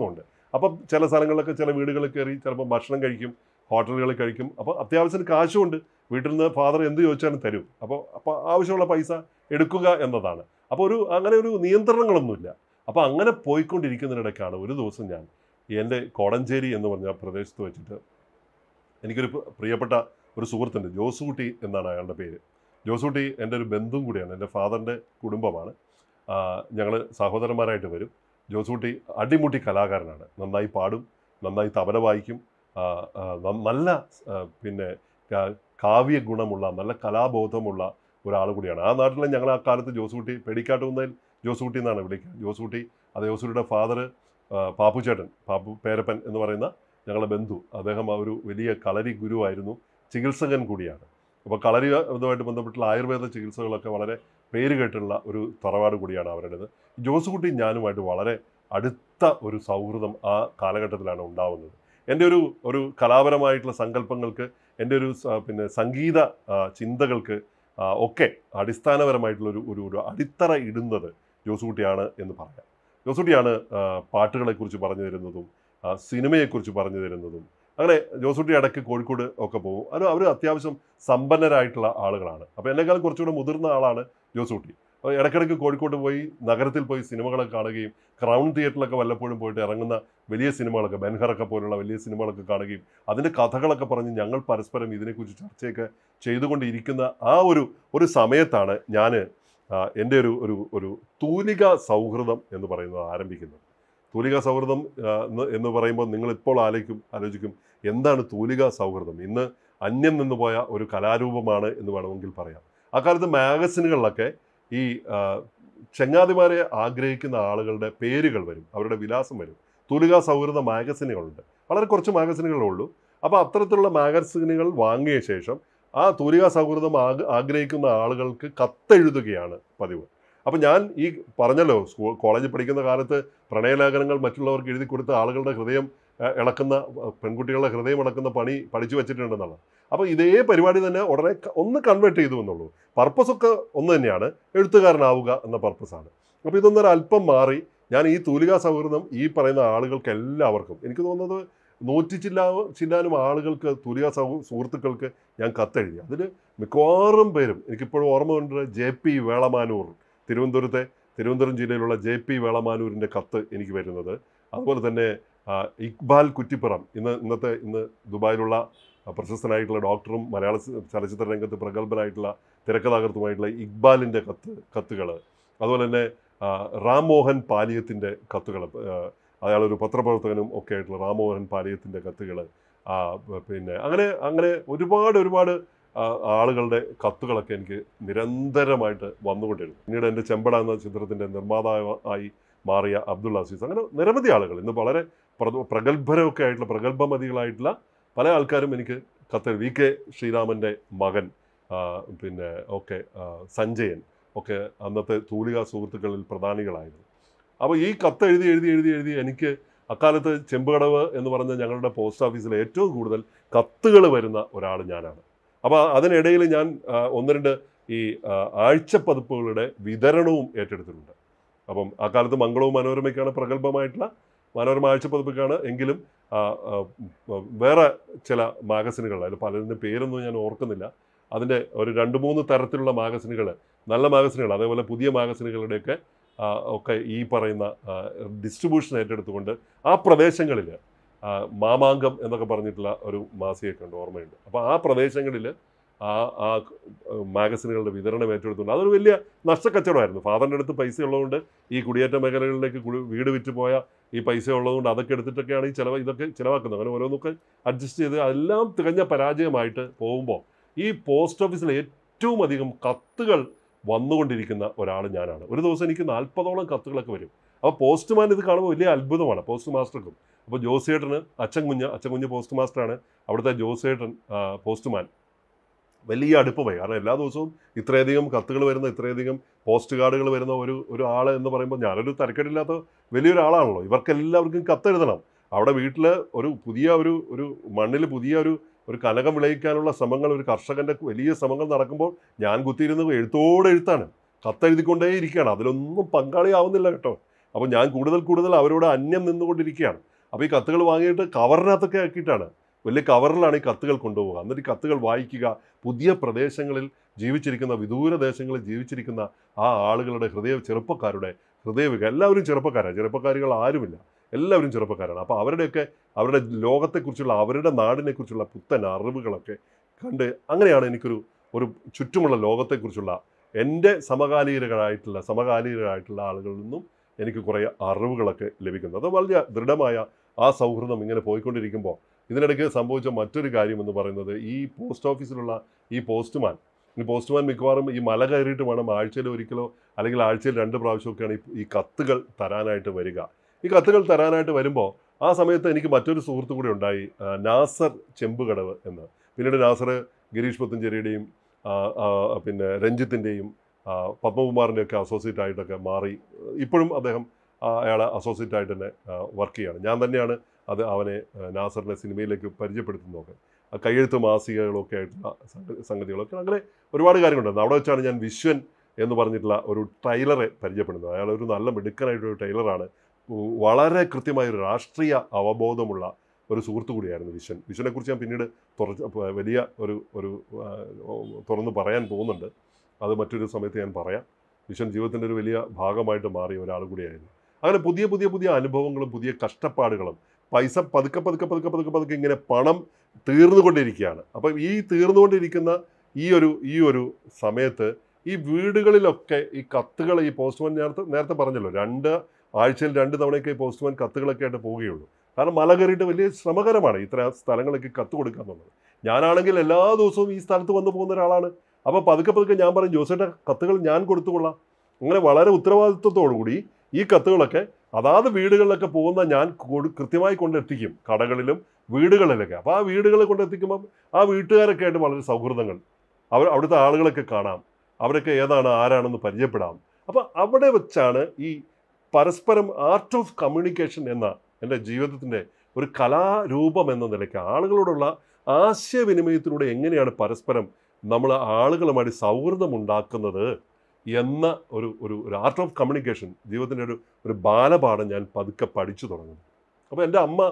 Speaker 1: അപ്പം ചില സ്ഥലങ്ങളിലൊക്കെ ചില വീടുകളിൽ കയറി ചിലപ്പോൾ ഭക്ഷണം കഴിക്കും ഹോട്ടലുകളിൽ കഴിക്കും അപ്പോൾ അത്യാവശ്യത്തിന് കാശുമുണ്ട് വീട്ടിൽ നിന്ന് ഫാദർ എന്ത് ചോദിച്ചാലും തരും അപ്പോൾ അപ്പോൾ ആവശ്യമുള്ള പൈസ എടുക്കുക എന്നതാണ് അപ്പോൾ ഒരു അങ്ങനെ ഒരു നിയന്ത്രണങ്ങളൊന്നുമില്ല അപ്പോൾ അങ്ങനെ പോയിക്കൊണ്ടിരിക്കുന്നതിനിടയ്ക്കാണ് ഒരു ദിവസം ഞാൻ എൻ്റെ കോടഞ്ചേരി എന്ന് പറഞ്ഞ പ്രദേശത്ത് വെച്ചിട്ട് എനിക്കൊരു പ്ര- പ്രിയപ്പെട്ട ഒരു സുഹൃത്തുണ്ട് ജോസൂട്ടി എന്നാണ് അയാളുടെ പേര് ജോസൂട്ടി എൻ്റെ ഒരു ബന്ധുവും കൂടിയാണ് എൻ്റെ ഫാദറിൻ്റെ കുടുംബമാണ് ഞങ്ങൾ സഹോദരന്മാരായിട്ട് വരും ജോസൂട്ടി അടിമുട്ടി കലാകാരനാണ് നന്നായി പാടും നന്നായി തബല വായിക്കും ആ, ആ, ന- നല്ല ആ, പിന്നെ കാ- കാവ്യ ഗുണമുള്ള നല്ല കലാബോധമുള്ള ഒരാൾ കൂടിയാണ് ആ നാട്ടിലെ ഞങ്ങൾ ആ കാലത്ത് ജോസൂട്ടി പെടിക്കാട്ടുന്നതിൽ ജോസൂട്ടി എന്നാണ് വിളിക്കുക ജോസൂട്ടി അത് ജോസൂട്ടിയുടെ ഫാദർ പാപ്പുചേട്ടൻ പാപ്പു പേരപ്പൻ എന്ന് പറയുന്ന ഞങ്ങളുടെ ബന്ധു അദ്ദേഹം ആ ഒരു വലിയ കളരി ഗുരുവായിരുന്നു ചികിത്സകൻ കൂടിയാണ് അപ്പോൾ കളരി ഇതുമായിട്ട് ബന്ധപ്പെട്ടുള്ള ആയുർവേദ ചികിത്സകളൊക്കെ വളരെ പേര് കേട്ടുള്ള ഒരു തറവാട് കൂടിയാണ് അവരുടേത് ജോസുകുട്ടി ഞാനുമായിട്ട് വളരെ അടുത്ത ഒരു സൗഹൃദം ആ കാലഘട്ടത്തിലാണ് ഉണ്ടാവുന്നത് എൻ്റെ ഒരു ഒരു കലാപരമായിട്ടുള്ള സങ്കല്പങ്ങൾക്ക് എൻ്റെ ഒരു സ- പിന്നെ സംഗീത ആ, ചിന്തകൾക്ക് ആ, ഒക്കെ അടിസ്ഥാനപരമായിട്ടുള്ള ഒരു ഒരു ഒരു അടിത്തറ ഇടുന്നത് ജോസുകുട്ടിയാണ് എന്ന് പറയാം ജോസുകുട്ടിയാണ് ആ, പാട്ടുകളെക്കുറിച്ച് പറഞ്ഞു തരുന്നതും ആ, സിനിമയെക്കുറിച്ച് പറഞ്ഞു തരുന്നതും അങ്ങനെ ജോസുട്ടി ഇടയ്ക്ക് കോഴിക്കോട് ഒക്കെ പോകും അത് അവർ അത്യാവശ്യം സമ്പന്നരായിട്ടുള്ള ആളുകളാണ് അപ്പോൾ എന്നെക്കാളും കുറച്ചുകൂടെ മുതിർന്ന ആളാണ് ജോസൂട്ടി അപ്പോൾ ഇടയ്ക്കിടയ്ക്ക് കോഴിക്കോട് പോയി നഗരത്തിൽ പോയി സിനിമകളൊക്കെ കാണുകയും ക്രൗൺ തിയേറ്ററിലൊക്കെ വല്ലപ്പോഴും പോയിട്ട് ഇറങ്ങുന്ന വലിയ സിനിമകളൊക്കെ ബെൻഹറൊക്കെ പോലുള്ള വലിയ സിനിമകളൊക്കെ കാണുകയും അതിൻ്റെ കഥകളൊക്കെ പറഞ്ഞ് ഞങ്ങൾ പരസ്പരം ഇതിനെക്കുറിച്ച് ചർച്ചയൊക്കെ ചെയ്തുകൊണ്ടിരിക്കുന്ന ആ ഒരു ഒരു സമയത്താണ് ഞാൻ എൻ്റെ ഒരു ഒരു ഒരു തൂലിക സൗഹൃദം എന്ന് പറയുന്നത് ആരംഭിക്കുന്നത് തൂലിക സൗഹൃദം ആ, എന്ന് എന്ന് പറയുമ്പോൾ നിങ്ങൾ ഇപ്പോൾ ആലോചിക്കും ആലോചിക്കും എന്താണ് തൂലിക സൗഹൃദം ഇന്ന് അന്യം നിന്ന് പോയ ഒരു കലാരൂപമാണ് എന്ന് വേണമെങ്കിൽ പറയാം അക്കാലത്ത് മാഗസിനുകളിലൊക്കെ ഈ ആ, ചങ്ങാതിമാരെ ആഗ്രഹിക്കുന്ന ആളുകളുടെ പേരുകൾ വരും അവരുടെ വിലാസം വരും തൂലിക സൗഹൃദ മാഗസിനുകളുണ്ട് വളരെ കുറച്ച് മാഗസിനുകളേ ഉള്ളൂ അപ്പോൾ അത്തരത്തിലുള്ള മാഗസിനുകൾ വാങ്ങിയ ശേഷം ആ തൂലിക സൗഹൃദം ആഗ് ആഗ്രഹിക്കുന്ന ആളുകൾക്ക് കത്തെഴുതുകയാണ് പതിവ് അപ്പം ഞാൻ ഈ പറഞ്ഞല്ലോ സ്കൂൾ കോളേജിൽ പഠിക്കുന്ന കാലത്ത് പ്രണയലേഖനങ്ങൾ മറ്റുള്ളവർക്ക് എഴുതി കൊടുത്ത ആളുകളുടെ ഹൃദയം ഏഹ്, ഇളക്കുന്ന ഏഹ്, പെൺകുട്ടികളുടെ ഹൃദയം ഇളക്കുന്ന പണി പഠിച്ചു വെച്ചിട്ടുണ്ടെന്നുള്ള അപ്പോൾ ഇതേ പരിപാടി തന്നെ ഉടനെ ക- ഒന്ന് കൺവേർട്ട് ചെയ്തു എന്നുള്ളൂ പർപ്പസ് ഒക്കെ ഒന്ന് തന്നെയാണ് എഴുത്തുകാരനാവുക എന്ന പർപ്പസാണ് അപ്പോൾ ഇതൊന്നൊരു അല്പം മാറി ഞാൻ ഈ തൂലിക സൗഹൃദം ഈ പറയുന്ന ആളുകൾക്ക് എല്ലാവർക്കും എനിക്ക് തോന്നുന്നത് നൂറ്റി ചില്ലാ ചില്ലാനും ആളുകൾക്ക് തൂലിക സൗ സുഹൃത്തുക്കൾക്ക് ഞാൻ കത്തെഴുതി അതിൽ മിക്കവാറും പേരും എനിക്കിപ്പോഴും ഓർമ്മയുണ്ട് ജെ പി വേളമാനൂർ തിരുവനന്തപുരത്തെ തിരുവനന്തപുരം ജില്ലയിലുള്ള ജെ പി വേളമാനൂരിൻ്റെ കത്ത് എനിക്ക് വരുന്നത് അതുപോലെ തന്നെ ആ, ഇക്ബാൽ കുറ്റിപ്പുറം ഇന്ന് ഇന്നത്തെ ഇന്ന് ദുബായിലുള്ള ആ, പ്രശസ്തനായിട്ടുള്ള ഡോക്ടറും മലയാള സ- ചലച്ചിത്ര രംഗത്ത് പ്രഗത്ഭനായിട്ടുള്ള തിരക്കഥാകൃത്തുമായിട്ടുള്ള ഇക്ബാലിൻ്റെ കത്ത് കത്തുകൾ അതുപോലെ തന്നെ ആ, റാം മോഹൻ പാലിയത്തിൻ്റെ കത്തുകൾ അയാളൊരു പത്രപ്രവർത്തകനും ഒക്കെ ആയിട്ടുള്ള റാം മോഹൻ പാലിയത്തിൻ്റെ കത്തുകൾ പിന്നെ അങ്ങനെ അങ്ങനെ ഒരുപാട് ഒരുപാട് ആ, ആളുകളുടെ കത്തുകളൊക്കെ എനിക്ക് നിരന്തരമായിട്ട് വന്നുകൊണ്ടിരുന്നു പിന്നീട് എൻ്റെ ചെമ്പട എന്ന ചിത്രത്തിൻ്റെ നിർമ്മാതാവ് ആയി മാറിയ അബ്ദുൾ അസീസ് അങ്ങനെ നിരവധി ആളുകൾ ഇന്ന് വളരെ പ്ര- പ്രഗത്ഭരൊക്കെ ആയിട്ടുള്ള പ്രഗത്ഭമതികളായിട്ടുള്ള പല ആൾക്കാരും എനിക്ക് കത്ത് വി കെ ശ്രീരാമൻ്റെ മകൻ ആ, പിന്നെ ഒക്കെ ആ, സഞ്ജയൻ ഒക്കെ അന്നത്തെ തൂലിക സുഹൃത്തുക്കളിൽ പ്രധാനികളായിരുന്നു അപ്പോൾ ഈ കത്ത് എഴുതി എഴുതി എഴുതി എഴുതി എനിക്ക് അക്കാലത്ത് ചെമ്പുകടവ് എന്ന് പറഞ്ഞ ഞങ്ങളുടെ പോസ്റ്റ് ഓഫീസിൽ ഏറ്റവും കൂടുതൽ കത്തുകൾ വരുന്ന ഒരാൾ ഞാനാണ് അപ്പോൾ അതിനിടയിൽ ഞാൻ ആ, ഒന്ന് രണ്ട് ഈ ആ, ആഴ്ചപ്പതിപ്പുകളുടെ വിതരണവും ഏറ്റെടുത്തിട്ടുണ്ട് അപ്പം ആ കാലത്ത് മംഗളവും മനോരമയ്ക്കാണ് പ്രഗത്ഭമായിട്ടുള്ള മനോരമ ആഴ്ചപ്പതിപ്പൊക്കെയാണ് എങ്കിലും ആ, ആ, ഉം, വേറെ ചില മാഗസിനുകൾ അതിൽ പലതിൻ്റെ പേരൊന്നും ഞാൻ ഓർക്കുന്നില്ല അതിൻ്റെ ഒരു രണ്ട് മൂന്ന് തരത്തിലുള്ള മാഗസിനുകൾ നല്ല മാഗസിനുകൾ അതേപോലെ പുതിയ മാഗസിനുകളുടെയൊക്കെ ആ, ഒക്കെ ഈ പറയുന്ന ഡിസ്ട്രിബ്യൂഷൻ ഏറ്റെടുത്തുകൊണ്ട് ആ പ്രദേശങ്ങളിൽ മാമാങ്കം എന്നൊക്കെ പറഞ്ഞിട്ടുള്ള ഒരു മാസികയൊക്കെ ഉണ്ട് ഓർമ്മയുണ്ട് അപ്പോൾ ആ പ്രദേശങ്ങളിൽ ആ ആ മാഗസിനുകളുടെ വിതരണം ഏറ്റെടുത്തുകൊണ്ട് അതൊരു വലിയ നഷ്ടക്കച്ചവടമായിരുന്നു ഫാദറിൻ്റെ അടുത്ത് പൈസ ഉള്ളതുകൊണ്ട് ഈ കുടിയേറ്റ മേഖലകളിലേക്ക് കുടി- വീട് വിറ്റ് പോയ ഈ പൈസ ഉള്ളതുകൊണ്ട് അതൊക്കെ എടുത്തിട്ടൊക്കെയാണ് ഈ ചിലവ് ഇതൊക്കെ ചിലവാക്കുന്നത് അങ്ങനെ ഓരോന്നൊക്കെ അഡ്ജസ്റ്റ് ചെയ്ത് എല്ലാം തികഞ്ഞ പരാജയമായിട്ട് പോകുമ്പോൾ ഈ പോസ്റ്റ് ഓഫീസിൽ ഏറ്റവും അധികം കത്തുകൾ വന്നുകൊണ്ടിരിക്കുന്ന ഒരാൾ ഞാനാണ് ഒരു ദിവസം എനിക്ക് നാൽപ്പതോളം കത്തുകളൊക്കെ വരും അപ്പോൾ പോസ്റ്റ്മാൻ ഇത് കാണുമ്പോൾ വലിയ അത്ഭുതമാണ് പോസ്റ്റ് മാസ്റ്റർക്കും അപ്പോൾ ജോസേട്ടന് അച്ഛൻ കുഞ്ഞ് അച്ഛൻ കുഞ്ഞ് പോസ്റ്റ് മാസ്റ്ററാണ് അവിടുത്തെ ജോസേട്ടൻ ആ, പോസ്റ്റ്മാൻ വലിയ അടുപ്പമായി കാരണം എല്ലാ ദിവസവും ഇത്രയധികം കത്തുകൾ വരുന്ന ഇത്രയധികം പോസ്റ്റ് കാർഡുകൾ വരുന്ന ഒരു ഒരു ആൾ എന്ന് പറയുമ്പോൾ ഞാനൊരു തരക്കേടില്ലാത്ത വലിയൊരാളാണല്ലോ ഇവർക്കെല്ലാവർക്കും കത്തെഴുതണം അവിടെ വീട്ടിൽ ഒരു പുതിയ ഒരു ഒരു മണ്ണിൽ പുതിയ ഒരു ഒരു കനകം വിളയിക്കാനുള്ള ശ്രമങ്ങൾ ഒരു കർഷകൻ്റെ വലിയ ശ്രമങ്ങൾ നടക്കുമ്പോൾ ഞാൻ കുത്തിയിരുന്നത് എഴുത്തോടെ എഴുത്താണ് കത്തെഴുതിക്കൊണ്ടേ ഇരിക്കുകയാണ് അതിലൊന്നും പങ്കാളിയാവുന്നില്ല കേട്ടോ അപ്പോൾ ഞാൻ കൂടുതൽ കൂടുതൽ അവരോട് അന്യം നിന്നുകൊണ്ടിരിക്കുകയാണ് അപ്പോൾ ഈ കത്തുകൾ വാങ്ങിയിട്ട് കവറിനകത്തൊക്കെ ആക്കിയിട്ടാണ് വലിയ കവറിലാണ് ഈ കത്തുകൾ കൊണ്ടുപോകുക എന്നിട്ട് ഈ കത്തുകൾ വായിക്കുക പുതിയ പ്രദേശങ്ങളിൽ ജീവിച്ചിരിക്കുന്ന വിദൂര ദേശങ്ങളിൽ ജീവിച്ചിരിക്കുന്ന ആ ആളുകളുടെ ഹൃദയ ചെറുപ്പക്കാരുടെ ഹൃദയവിക എല്ലാവരും ചെറുപ്പക്കാരാണ് ചെറുപ്പക്കാരികൾ ആരുമില്ല എല്ലാവരും ചെറുപ്പക്കാരാണ് അപ്പോൾ അവരുടെയൊക്കെ അവരുടെ ലോകത്തെക്കുറിച്ചുള്ള അവരുടെ നാടിനെക്കുറിച്ചുള്ള പുത്തൻ അറിവുകളൊക്കെ കണ്ട് അങ്ങനെയാണ് എനിക്കൊരു ഒരു ചുറ്റുമുള്ള ലോകത്തെക്കുറിച്ചുള്ള എൻ്റെ സമകാലീനരായിട്ടുള്ള സമകാലീനരായിട്ടുള്ള ആളുകളിൽ നിന്നും എനിക്ക് കുറേ അറിവുകളൊക്കെ ലഭിക്കുന്നത് അത് വളരെ ദൃഢമായ ആ സൗഹൃദം ഇങ്ങനെ പോയിക്കൊണ്ടിരിക്കുമ്പോൾ ഇതിനിടയ്ക്ക് സംഭവിച്ച മറ്റൊരു കാര്യം എന്ന് പറയുന്നത് ഈ പോസ്റ്റ് ഓഫീസിലുള്ള ഈ പോസ്റ്റ്മാൻ ഈ പോസ്റ്റ്മാൻ മിക്കവാറും ഈ മല കയറിയിട്ട് വേണം ആഴ്ചയിൽ ഒരിക്കലോ അല്ലെങ്കിൽ ആഴ്ചയിൽ രണ്ട് പ്രാവശ്യമൊക്കെയാണ് ഈ ഈ കത്തുകൾ തരാനായിട്ട് വരിക ഈ കത്തുകൾ തരാനായിട്ട് വരുമ്പോൾ ആ സമയത്ത് എനിക്ക് മറ്റൊരു സുഹൃത്തു കൂടി ഉണ്ടായി ആ, നാസർ ചെമ്പുകടവ് എന്ന് പിന്നീട് നാസർ ഗിരീഷ് പുത്തഞ്ചേരിയുടെയും ആ, ആ, പിന്നെ രഞ്ജിത്തിൻ്റെയും പത്മകുമാറിൻ്റെ ഒക്കെ അസോസിയേറ്റ് ആയിട്ടൊക്കെ മാറി ഇപ്പോഴും അദ്ദേഹം ആ, അയാളെ അസോസിയേറ്റ് ആയിട്ട് തന്നെ വർക്ക് ചെയ്യാണ് ഞാൻ തന്നെയാണ് അത് അവനെ ആ, നാസറിനെ സിനിമയിലേക്ക് പരിചയപ്പെടുത്തുന്നതൊക്കെ ആ കയ്യെഴുത്ത് മാസികകളൊക്കെ ആയിട്ടുള്ള സംഗ- സംഗതികളൊക്കെ അങ്ങനെ ഒരുപാട് കാര്യങ്ങളുണ്ട് അവിടെ വെച്ചാണ് ഞാൻ വിശ്വൻ എന്ന് പറഞ്ഞിട്ടുള്ള ഒരു ടൈലറെ പരിചയപ്പെടുന്നത് അയാൾ ഒരു നല്ല മിടുക്കനായിട്ടൊരു ടൈലറാണ് ഉ- വളരെ കൃത്യമായ ഒരു രാഷ്ട്രീയ അവബോധമുള്ള ഒരു സുഹൃത്തു കൂടിയായിരുന്നു വിശ്വൻ വിശ്വനെക്കുറിച്ച് ഞാൻ പിന്നീട് തുറച്ച് പ- വലിയ ഒരു ഒരു ആ, തുറന്ന് പറയാൻ പോകുന്നുണ്ട് അത് മറ്റൊരു സമയത്ത് ഞാൻ പറയാം വിശ്വൻ ജീവിതത്തിൻ്റെ ഒരു വലിയ ഭാഗമായിട്ട് മാറിയ ഒരാൾ കൂടിയായിരുന്നു അങ്ങനെ പുതിയ പുതിയ പുതിയ അനുഭവങ്ങളും പുതിയ കഷ്ടപ്പാടുകളും പൈസ പതുക്കെ പതുക്കെ പതുക്കെ പതുക്കെ പതുക്കെ ഇങ്ങനെ പണം തീർന്നുകൊണ്ടിരിക്കുകയാണ് അപ്പം ഈ തീർന്നുകൊണ്ടിരിക്കുന്ന ഈ ഒരു ഈ ഒരു സമയത്ത് ഈ വീടുകളിലൊക്കെ ഈ കത്തുകൾ ഈ പോസ്റ്റ്മാൻ നേരത്തെ നേരത്തെ പറഞ്ഞല്ലോ രണ്ട് ആഴ്ചയിൽ രണ്ട് തവണയൊക്കെ ഈ പോസ്റ്റ്മാൻ കത്തുകളൊക്കെ ആയിട്ട് പോവുകയുള്ളൂ കാരണം മല കയറിയിട്ട് വലിയ ശ്രമകരമാണ് ഇത്ര സ്ഥലങ്ങളൊക്കെ കത്ത് കൊടുക്കുക എന്നുള്ളത് ഞാനാണെങ്കിൽ എല്ലാ ദിവസവും ഈ സ്ഥലത്ത് വന്നു പോകുന്ന ഒരാളാണ് അപ്പോൾ പതുക്കെ പതുക്കെ ഞാൻ പറയും ജോസേട്ട കത്തുകൾ ഞാൻ കൊടുത്തുകൊള്ളാം അങ്ങനെ വളരെ ഉത്തരവാദിത്വത്തോടു കൂടി ഈ കത്തുകളൊക്കെ അതാത് വീടുകളിലൊക്കെ പോകുന്ന ഞാൻ കൊടു- കൃത്യമായി കൊണ്ടെത്തിക്കും കടകളിലും വീടുകളിലൊക്കെ അപ്പോൾ ആ വീടുകളിൽ കൊണ്ടെത്തിക്കുമ്പോൾ ആ വീട്ടുകാരൊക്കെ ആയിട്ട് വളരെ സൗഹൃദങ്ങൾ അവർ അവിടുത്തെ ആളുകളൊക്കെ കാണാം അവരൊക്കെ ഏതാണ് ആരാണെന്ന് പരിചയപ്പെടാം അപ്പോൾ അവിടെ വെച്ചാണ് ഈ പരസ്പരം ആർട്ട് ഓഫ് കമ്മ്യൂണിക്കേഷൻ എന്ന എൻ്റെ ജീവിതത്തിൻ്റെ ഒരു കലാരൂപം എന്ന നിലയ്ക്ക് ആളുകളോടുള്ള ആശയവിനിമയത്തിലൂടെ എങ്ങനെയാണ് പരസ്പരം നമ്മൾ ആളുകളുമായിട്ട് സൗഹൃദം ഉണ്ടാക്കുന്നത് എന്ന ഒരു ഒരു ഒരു ആർട്ട് ഓഫ് കമ്മ്യൂണിക്കേഷൻ ജീവിതത്തിൻ്റെ ഒരു ഒരു ബാലപാഠം ഞാൻ പതുക്കെ പഠിച്ചു തുടങ്ങുന്നു അപ്പോൾ എൻ്റെ അമ്മ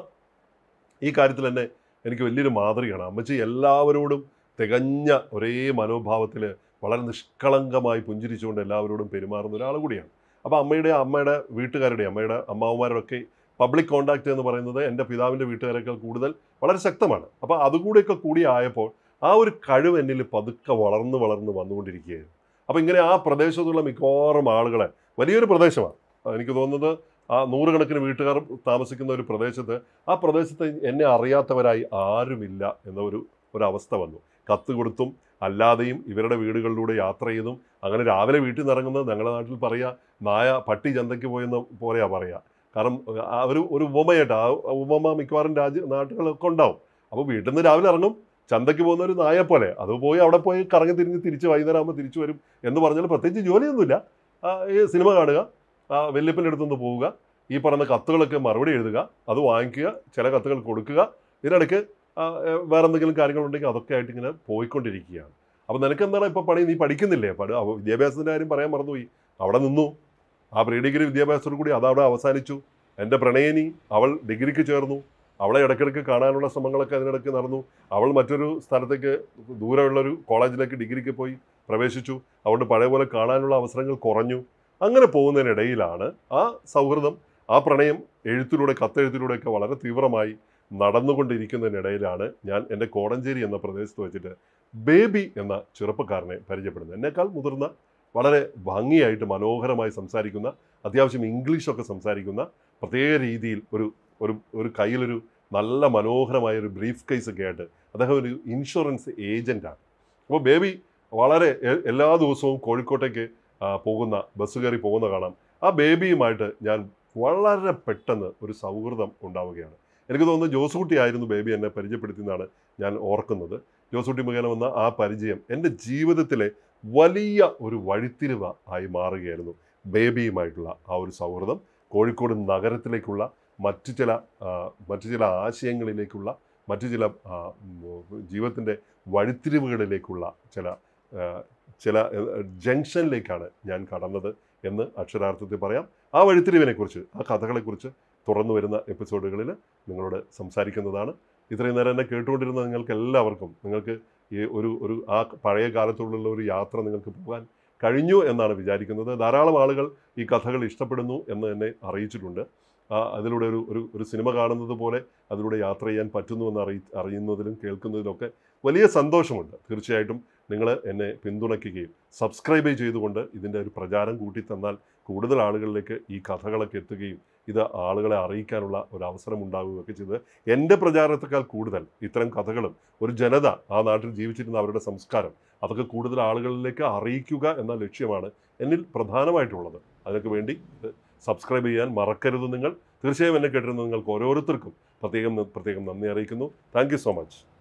Speaker 1: ഈ കാര്യത്തിൽ തന്നെ എനിക്ക് വലിയൊരു മാതൃകയാണ് അമ്മച്ചി എല്ലാവരോടും തികഞ്ഞ ഒരേ മനോഭാവത്തിൽ വളരെ നിഷ്കളങ്കമായി പുഞ്ചിരിച്ചുകൊണ്ട് എല്ലാവരോടും പെരുമാറുന്ന ഒരാൾ കൂടിയാണ് അപ്പോൾ അമ്മയുടെ അമ്മയുടെ വീട്ടുകാരുടെ അമ്മയുടെ അമ്മാവന്മാരുടെ ഒക്കെ പബ്ലിക് കോണ്ടാക്ട് എന്ന് പറയുന്നത് എൻ്റെ പിതാവിൻ്റെ വീട്ടുകാരെക്കാൾ കൂടുതൽ വളരെ ശക്തമാണ് അപ്പോൾ അതുകൂടെയൊക്കെ കൂടി ആയപ്പോൾ ആ ഒരു കഴിവ് എന്നിൽ പതുക്കെ വളർന്ന് വളർന്ന് വന്നുകൊണ്ടിരിക്കുകയായിരുന്നു അപ്പോൾ ഇങ്ങനെ ആ പ്രദേശത്തുള്ള മിക്കവാറും ആളുകളെ വലിയൊരു പ്രദേശമാണ് ആ, എനിക്ക് തോന്നുന്നത് ആ നൂറുകണക്കിന് വീട്ടുകാർ താമസിക്കുന്ന ഒരു പ്രദേശത്ത് ആ പ്രദേശത്ത് എന്നെ അറിയാത്തവരായി ആരുമില്ല എന്ന ഒരു ഒരവസ്ഥ വന്നു കത്ത് കൊടുത്തും അല്ലാതെയും ഇവരുടെ വീടുകളിലൂടെ യാത്ര ചെയ്തും അങ്ങനെ രാവിലെ വീട്ടിൽ നിന്ന് ഇറങ്ങുന്നത് ഞങ്ങളുടെ നാട്ടിൽ പറയുക നായ പട്ടി ചന്തയ്ക്ക് പോയെന്ന് പോലെയാ പറയുക കാരണം ആ ഒരു ഒരു ഉപമയായിട്ട് ആ ഉപമ മിക്കവാറും രാജ്യ നാട്ടുകളൊക്കെ ഉണ്ടാവും അപ്പോൾ വീട്ടിൽ നിന്ന് രാവിലെ ഇറങ്ങും ചന്തയ്ക്ക് പോകുന്ന ഒരു നായെ പോലെ അത് പോയി അവിടെ പോയി കറങ്ങി തിരിഞ്ഞ് തിരിച്ച് വൈകുന്നേരം ആകുമ്പോൾ തിരിച്ചു വരും എന്ന് പറഞ്ഞാൽ പ്രത്യേകിച്ച് ജോലിയൊന്നുമില്ല ആ, ഈ സിനിമ കാണുക ആ, വല്യപ്പൻ്റെ അടുത്തുനിന്ന് പോവുക ഈ പറഞ്ഞ കത്തുകളൊക്കെ മറുപടി എഴുതുക അത് വാങ്ങിക്കുക ചില കത്തുകൾ കൊടുക്കുക ഇതിനിടയ്ക്ക് ആ, ഏ, വേറെ എന്തെങ്കിലും കാര്യങ്ങളുണ്ടെങ്കിൽ അതൊക്കെ ആയിട്ട് ഇങ്ങനെ പോയിക്കൊണ്ടിരിക്കുകയാണ് അപ്പോൾ നിനക്ക് എന്താണ് ഇപ്പോൾ പണി നീ പഠിക്കുന്നില്ലേ പഠി അപ്പോൾ വിദ്യാഭ്യാസത്തിൻ്റെ കാര്യം പറയാൻ മറന്നുപോയി അവിടെ നിന്നു ആ പ്രീ ഡിഗ്രി വിദ്യാഭ്യാസത്തോടു കൂടി അതവിടെ അവസാനിച്ചു എൻ്റെ പ്രണയിനി അവൾ ഡിഗ്രിക്ക് ചേർന്നു അവളെ ഇടയ്ക്കിടയ്ക്ക് കാണാനുള്ള ശ്രമങ്ങളൊക്കെ അതിനിടയ്ക്ക് നടന്നു അവൾ മറ്റൊരു സ്ഥലത്തേക്ക് ദൂരമുള്ളൊരു കോളേജിലേക്ക് ഡിഗ്രിക്ക് പോയി പ്രവേശിച്ചു അതുകൊണ്ട് പഴയ പോലെ കാണാനുള്ള അവസരങ്ങൾ കുറഞ്ഞു അങ്ങനെ പോകുന്നതിനിടയിലാണ് ആ സൗഹൃദം ആ പ്രണയം എഴുത്തിലൂടെ കത്തെഴുത്തിലൂടെയൊക്കെ വളരെ തീവ്രമായി നടന്നുകൊണ്ടിരിക്കുന്നതിനിടയിലാണ് ഞാൻ എൻ്റെ കോടഞ്ചേരി എന്ന പ്രദേശത്ത് വെച്ചിട്ട് ബേബി എന്ന ചെറുപ്പക്കാരനെ പരിചയപ്പെടുന്നത് എന്നേക്കാൾ മുതിർന്ന വളരെ ഭംഗിയായിട്ട് മനോഹരമായി സംസാരിക്കുന്ന അത്യാവശ്യം ഇംഗ്ലീഷൊക്കെ സംസാരിക്കുന്ന പ്രത്യേക രീതിയിൽ ഒരു ഒരു ഒരു കയ്യിലൊരു നല്ല മനോഹരമായ ഒരു ബ്രീഫ് കേസ് ഒക്കെ ആയിട്ട് അദ്ദേഹം ഒരു ഇൻഷുറൻസ് ഏജൻ്റാണ് അപ്പോൾ ബേബി വളരെ എ- എല്ലാ ദിവസവും കോഴിക്കോട്ടേക്ക് ആ, പോകുന്ന ബസ് കയറി പോകുന്ന കാണാം ആ ബേബിയുമായിട്ട് ഞാൻ വളരെ പെട്ടെന്ന് ഒരു സൗഹൃദം ഉണ്ടാവുകയാണ് എനിക്ക് തോന്നുന്നു ജോസൂട്ടി ആയിരുന്നു ബേബി എന്നെ പരിചയപ്പെടുത്തിയെന്നാണ് ഞാൻ ഓർക്കുന്നത് ജോസൂട്ടി മുഖേന വന്ന ആ പരിചയം എൻ്റെ ജീവിതത്തിലെ വലിയ ഒരു വഴിത്തിരിവ ആയി മാറുകയായിരുന്നു ബേബിയുമായിട്ടുള്ള ആ ഒരു സൗഹൃദം കോഴിക്കോട് നഗരത്തിലേക്കുള്ള മറ്റു ചില ആ, മറ്റു ചില ആശയങ്ങളിലേക്കുള്ള മറ്റു ചില ആ, ഉം, ജീവിതത്തിൻ്റെ വഴിത്തിരിവുകളിലേക്കുള്ള ചില ആ, ചില ജംഗ്ഷനിലേക്കാണ് ഞാൻ കടന്നത് എന്ന് അക്ഷരാർത്ഥത്തിൽ പറയാം ആ വഴിത്തിരിവിനെക്കുറിച്ച് ആ കഥകളെക്കുറിച്ച് തുറന്നു വരുന്ന എപ്പിസോഡുകളിൽ നിങ്ങളോട് സംസാരിക്കുന്നതാണ് ഇത്രയും നേരം എന്നെ കേട്ടുകൊണ്ടിരുന്ന നിങ്ങൾക്ക് എല്ലാവർക്കും നിങ്ങൾക്ക് ഈ ഒരു ഒരു ആ പഴയ കാലത്തുള്ള ഒരു യാത്ര നിങ്ങൾക്ക് പോകാൻ കഴിഞ്ഞു എന്നാണ് വിചാരിക്കുന്നത് ധാരാളം ആളുകൾ ഈ കഥകൾ ഇഷ്ടപ്പെടുന്നു എന്ന് എന്നെ അറിയിച്ചിട്ടുണ്ട് ആ അതിലൂടെ ഒരു ഒരു ഒരു സിനിമ കാണുന്നത് പോലെ അതിലൂടെ യാത്ര ചെയ്യാൻ പറ്റുന്നു എന്ന് അറിയി അറിയുന്നതിലും കേൾക്കുന്നതിലൊക്കെ വലിയ സന്തോഷമുണ്ട് തീർച്ചയായിട്ടും നിങ്ങൾ എന്നെ പിന്തുണയ്ക്കുകയും സബ്സ്ക്രൈബ് ചെയ്തുകൊണ്ട് ഇതിൻ്റെ ഒരു പ്രചാരം കൂട്ടി തന്നാൽ കൂടുതൽ ആളുകളിലേക്ക് ഈ കഥകളൊക്കെ എത്തുകയും ഇത് ആളുകളെ അറിയിക്കാനുള്ള ഒരു അവസരം ഉണ്ടാവുകയൊക്കെ ചെയ്ത് എൻ്റെ പ്രചാരണത്തെക്കാൾ കൂടുതൽ ഇത്തരം കഥകളും ഒരു ജനത ആ നാട്ടിൽ ജീവിച്ചിരുന്ന അവരുടെ സംസ്കാരം അതൊക്കെ കൂടുതൽ ആളുകളിലേക്ക് അറിയിക്കുക എന്ന ലക്ഷ്യമാണ് എന്നിൽ പ്രധാനമായിട്ടുള്ളത് അതിനൊക്കെ വേണ്ടി ഇത് സബ്സ്ക്രൈബ് ചെയ്യാൻ മറക്കരുത് നിങ്ങൾ തീർച്ചയായും എന്നെ കേട്ടിരുന്ന നിങ്ങൾക്ക് ഓരോരുത്തർക്കും പ്രത്യേകം പ്രത്യേകം നന്ദി അറിയിക്കുന്നു താങ്ക് സോ മച്ച്